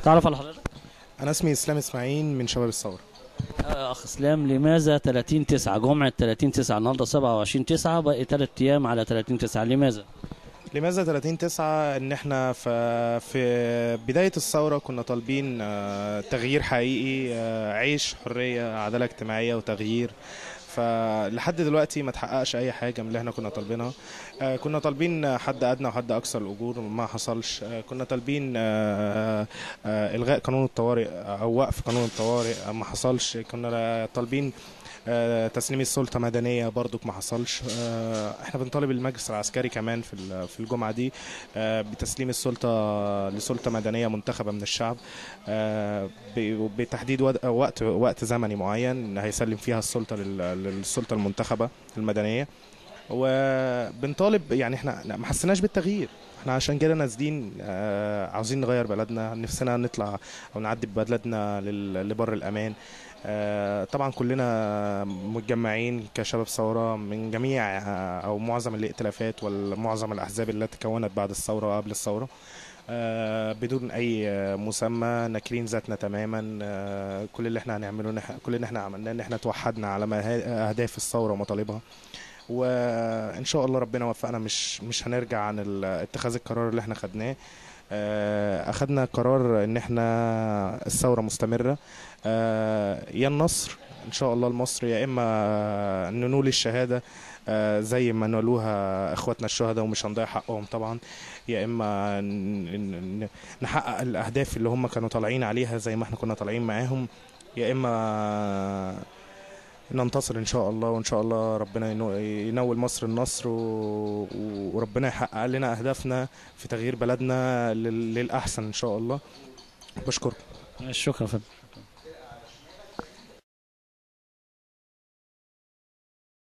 تعرف على حضرتك انا اسمي اسلام اسماعيل من شباب الثوره آه، اخ اسلام لماذا 30 9 جمعه 30 9 النهارده 27 9 باقي 3 ايام على 30 9 لماذا لماذا 30 9 ان احنا في في بدايه الثوره كنا طالبين آه، تغيير حقيقي آه، عيش حريه عداله اجتماعيه وتغيير فلحد دلوقتي ما تحققش اي حاجه من اللي احنا كنا طالبينها آه، كنا طالبين حد ادنى وحد اقصى الاجور ما حصلش آه، كنا طالبين آه، آه، الغاء قانون الطوارئ او وقف قانون الطوارئ آه، ما حصلش كنا طالبين آه، تسليم السلطه مدنيه برضك ما حصلش آه، احنا بنطالب المجلس العسكري كمان في ال- في الجمعه دي آه، بتسليم السلطه لسلطه مدنيه منتخبه من الشعب آه، ب- بتحديد ود- وقت وقت زمني معين هيسلم فيها السلطه لل- للسلطه المنتخبه المدنيه وبنطالب يعني احنا ما حسيناش بالتغيير احنا عشان كده نازلين آه، عاوزين نغير بلدنا نفسنا نطلع او نعدي ببلدنا لل- لبر الامان آه، طبعا كلنا متجمعين كشباب ثوره من جميع آه، او معظم الائتلافات ومعظم الاحزاب التي تكونت بعد الثوره وقبل الثوره آه، بدون اي آه، مسمى ناكرين ذاتنا تماما آه، كل اللي احنا هنعمله نح- كل اللي احنا عملناه ان احنا توحدنا على مها- اهداف الثوره ومطالبها وان شاء الله ربنا وفقنا مش مش هنرجع عن ال- اتخاذ القرار اللي احنا خدناه آه، اخدنا قرار ان احنا الثوره مستمره آه، يا النصر ان شاء الله لمصر يا اما ننول الشهاده آه، زي ما نالوها اخواتنا الشهداء ومش هنضيع حقهم طبعا يا اما ن- ن- نحقق الاهداف اللي هم كانوا طالعين عليها زي ما احنا كنا طالعين معاهم يا اما ننتصر ان شاء الله وان شاء الله ربنا ينو- ينول مصر النصر و- وربنا يحقق لنا اهدافنا في تغيير بلدنا لل- للاحسن ان شاء الله بشكركم شكرا فندم